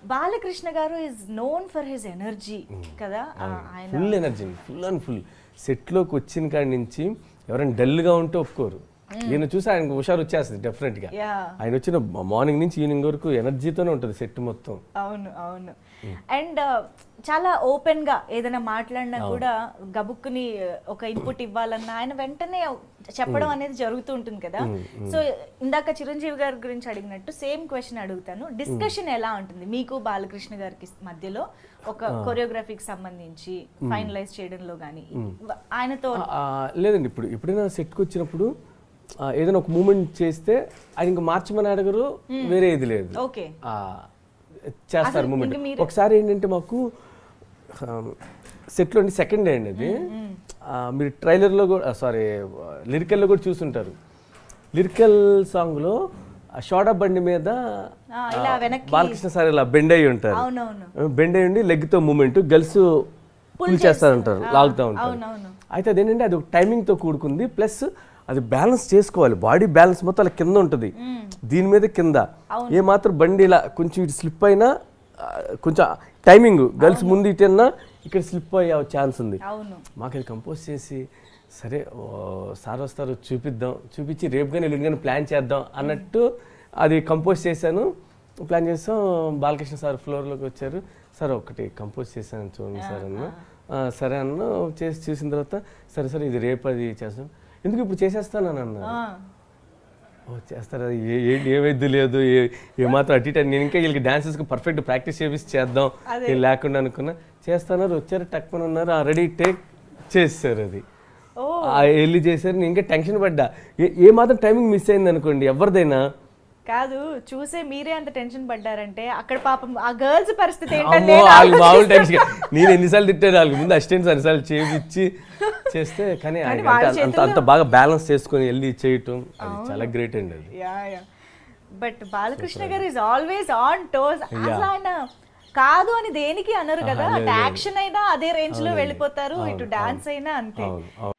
బాలకృష్ణ గారు is known for his energy కదా ఆ, ఆయన full energy full and full సెట్లోకి వచ్చిన కాడి నుంచి ఎవరైనా డల్గా ఉంటే ఒప్పుకోరు ఈయన చూసి ఆయనకు హుషారు వచ్చేస్తుంది డెఫినెట్గా యా ఆయన వచ్చిన మార్నింగ్ నుంచి ఈవినింగ్ వరకు ఎనర్జీతోనే ఉంటుంది సెట్ మొత్తం అవును అవును అండ్ చాలా ఓపెన్ గా ఏదైనా మాట్లాడినా కూడా గబుక్కుని ఒక ఇన్పుట్ ఇవ్వాలన్నా ఆయన వెంటనే చెప్పడం అనేది జరుగుతూ ఉంటుంది కదా సో ఇందాక చిరంజీవి గారి గురించి అడిగినట్టు సేమ్ క్వశ్చన్ అడుగుతాను డిస్కషన్ ఎలా ఉంటుంది మీకు బాలకృష్ణ గారికి మధ్యలో ఒక కొరియోగ్రఫీకి సంబంధించి ఫైనలైజ్ చేయడంలో కానీ ఆయనతో ఆ, లేదండి ఇప్పుడు ఎప్పుడైనా సెట్కి వచ్చినప్పుడు ఆ, ఏదైనా ఒక మూమెంట్ చేస్తే ఆయన ఇంకా మార్చమని అడగరు వేరే ఇది లేదు ఓకే ఆ, చేస్తారు అసలు మూమెంట్ ఇంక మీరు- ఒకసారి ఏంటంటే మాకు సెట్లో అండి సెకండ్ డే అండి అది ఆ, మీరు ట్రైలర్లో కూడా సారీ లిరికల్లో కూడా చూసుంటారు లిరికల్ సాంగ్లో షార్ట్ బండి మీద ఆ, ఇలా వెనక్కి బాలకృష్ణ సార్ ఇలా బెండ్ అయ్యి ఉంటారు అవునవును బెండ్ అయ్యి ఉండి లెగ్తో మూమెంట్ గర్ల్స్ పుల్ చేస్తారంటారు లాగుతూ ఉంటారు అవునవును అయితే అదేంటంటే అది ఒక టైమింగ్తో కూడుకుంది ప్లస్ అది బ్యాలెన్స్ చేసుకోవాలి బాడీ బ్యాలెన్స్ మొత్తం అలా కింద ఉంటుంది దీని మీద కింద ఏ మాత్రం బండి ఇలా కొంచెం ఇటు స్లిప్ అయినా ఆ, కొంచెం టైమింగ్ గర్ల్స్ ముందు ఇటన్నా ఇక్కడ స్లిప్ అయ్యే ఛాన్స్ ఉంది అవును మాకు అది కంపోజ్ చేసి సరే ఓ, సార్ వస్తారు చూపిద్దాం చూపించి రేపు కానీ ఎల్లుండి కానీ ప్లాన్ చేద్దాం అన్నట్టు అది కంపోజ్ చేశాను ప్లాన్ చేస్తాం బాలకృష్ణ సార్ ఫ్లోర్లోకి వచ్చారు సార్ ఒకటి కంపోజ్ చేశాను చూడండి సార్ అన్న "ఆ, సరే అన్న చేసి చూసిన తర్వాత సరే సరే ఇది రేపు అది చేస్తాం ఎందుకు ఇప్పుడు చేసేస్తాను అని అన్నారు ఆ, ఓ చేస్తారా ఏ ఏ ఏమైద్ది లేదు ఏ ఏమాత్రం అటు ఇటు అని నేను ఇంకా వీళ్ళకి డాన్సెస్కి పర్ఫెక్ట్ ప్రాక్టీస్ చేపిస్తే చేద్దాం నేను లేకుండా అనుకున్నా చేస్తున్నారు వచ్చారు టక్మని ఉన్నారు రెడీ టేక్ చేస్తారు అది ఓ ఆ వెళ్ళి చేశారు నేను ఇంకా టెన్షన్ పడ్డా ఏ- ఏ మాత్రం టైమింగ్ మిస్ అయింది అనుకోండి ఎవరిదైనా కాదు చూసే మీరే అంత టెన్షన్ పడ్డారంటే అక్కడ పాపం ఆ గర్ల్స్ పరిస్థితి అమ్మో ఏంటంటే వాళ్ళు మామూలు టెన్షన్ నేను ఎన్నిసార్లు తిట్టాను వాళ్ళకి ముందు అసిస్టెంట్స్ అన్నిసార్లు చేయించి చేస్తే కానీ ఆయన వాళ్ళ అంత- అంత అంత బాగా బ్యాలెన్స్ చేసుకొని వెళ్ళి చేయటం అది చాలా గ్రేట్ అండి అది యా యా బట్ బాలకృష్ణ గారు ఇస్ ఆల్వేస్ ఆన్ టోస్ అసలు ఆయన కాదు అని దేనికి అనరు కదా అటు యాక్షన్ అయినా అదే రేంజ్ లో వెళ్ళిపోతారు ఇటు డాన్స్ అయినా అంతే అవును అవును